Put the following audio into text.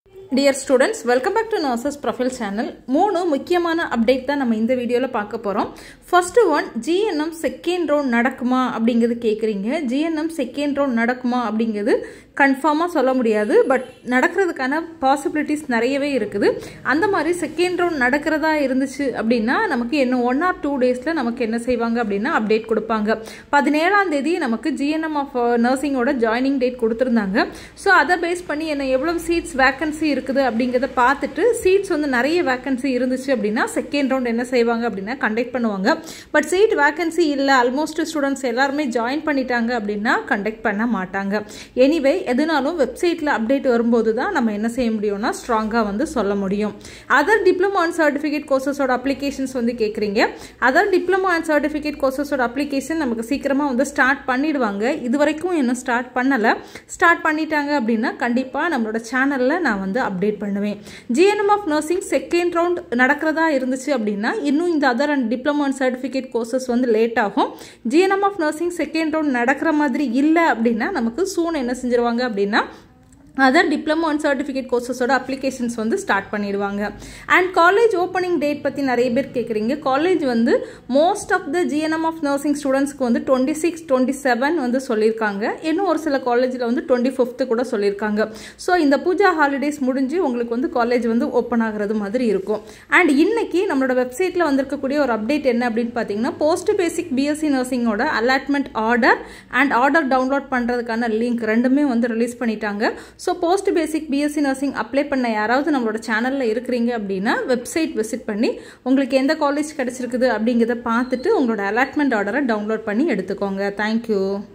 dear students welcome back to nurses profile channel மூணு முக்கியமான update தான் நம்ம இந்த வீடியோவில் பார்க்க போகிறோம் first one GNM second round நடக்குமா அப்படிங்கிறது கேட்குறீங்க ஜிஎன்எம் செகண்ட் ரவுண்ட் நடக்குமா அப்படிங்கிறது கன்ஃபார்மாக சொல்ல முடியாது பட் நடக்கிறதுக்கான பாசிபிலிட்டிஸ் நிறையவே இருக்குது அந்த மாதிரி செகண்ட் ரவுண்ட் நடக்கிறதா இருந்துச்சு அப்படின்னா நமக்கு இன்னும் ஒன் ஆர் டூ டேஸில் நமக்கு என்ன செய்வாங்க அப்படின்னா அப்டேட் கொடுப்பாங்க பதினேழாம் தேதி நமக்கு ஜிஎன்எம் ஆஃப் நர்சிங்கோட ஜாயினிங் டேட் கொடுத்துருந்தாங்க ஸோ அதை பேஸ் பண்ணி என்ன எவ்வளோ சீட்ஸ் வேக்கன்சி இருக்குது அப்படிங்கிறத பார்த்துட்டு சீட்ஸ் வந்து நிறைய வேக்கன்சி இருந்துச்சு அப்படின்னா செகண்ட் ரவுண்ட் என்ன செய்வாங்க அப்படின்னா கண்டக்ட் பண்ணுவாங்க பட் சீட் வேக்கன்சி இல்லை ஆல்மோஸ்ட் ஸ்டூடெண்ட்ஸ் எல்லாருமே ஜாயின் பண்ணிட்டாங்க அப்படின்னா கண்டக்ட் பண்ண மாட்டாங்க எனிவே எதுனாலும் வெப்சைட்டில் அப்டேட் வரும்போது தான் நம்ம என்ன செய்ய முடியும்னா ஸ்ட்ராங்காக வந்து சொல்ல முடியும் அதர் டிப்ளமோ அண்ட் சர்டிஃபிகேட் கோர்சஸோட அப்ளிகேஷன்ஸ் வந்து கேட்குறீங்க அதர் டிப்ளமோ அண்ட் சர்டிஃபிகேட் கோர்சஸோட அப்ளிகேஷன் நமக்கு சீக்கிரமாக வந்து ஸ்டார்ட் பண்ணிடுவாங்க இது வரைக்கும் இன்னும் ஸ்டார்ட் பண்ணலை ஸ்டார்ட் பண்ணிட்டாங்க அப்படின்னா கண்டிப்பாக நம்மளோட சேனலில் நான் வந்து அப்டேட் பண்ணுவேன் GNM of nursing second round நடக்கிறதா இருந்துச்சு அப்படின்னா இன்னும் இந்த other and diploma and certificate courses வந்து லேட் ஆகும் GNM of nursing second round நடக்கிற மாதிரி இல்லை அப்படின்னா நமக்கு சூன் என்ன செஞ்சிருவாங்க அப்படின்னா அதர் டிப்ளமோ அண்ட் சர்டிஃபிகேட் கோர்சஸோட அப்ளிகேஷன்ஸ் வந்து ஸ்டார்ட் பண்ணிடுவாங்க அண்ட் காலேஜ் ஓப்பனிங் டேட் பற்றி நிறைய பேர் கேட்குறீங்க காலேஜ் வந்து most of the GNM of nursing ஸ்டூடெண்ட்ஸ்க்கு வந்து டுவெண்ட்டி சிக்ஸ் டுவெண்ட்டி செவன் வந்து சொல்லியிருக்காங்க இன்னும் ஒரு சில காலேஜில் வந்து டுவெண்ட்டி ஃபிஃப்த்து கூட சொல்லியிருக்காங்க ஸோ இந்த பூஜா ஹாலிடேஸ் முடிஞ்சு உங்களுக்கு வந்து காலேஜ் வந்து ஓப்பன் ஆகிறது மாதிரி இருக்கும் அண்ட் இன்னைக்கு நம்மளோட வெப்சைட்டில் வந்திருக்கக்கூடிய ஒரு அப்டேட் என்ன அப்படின்னு பார்த்தீங்கன்னா போஸ்ட் பேசிக் பிஎஸ்சி நர்சிங்கோட allotment order and order download பண்ணுறதுக்கான லிங்க் ரெண்டுமே வந்து ரிலீஸ் பண்ணிட்டாங்க so post basic BSc nursing apply பண்ண யாராவது நம்மளோட சேனலில் இருக்கிறீங்க அப்படின்னா வெப்சைட் விசிட் பண்ணி உங்களுக்கு எந்த காலேஜ் கிடச்சிருக்குது அப்படிங்கிறத பார்த்துட்டு உங்களோட அலாட்மெண்ட் ஆர்டரை டவுன்லோட் பண்ணி எடுத்துக்கோங்க தேங்க்யூ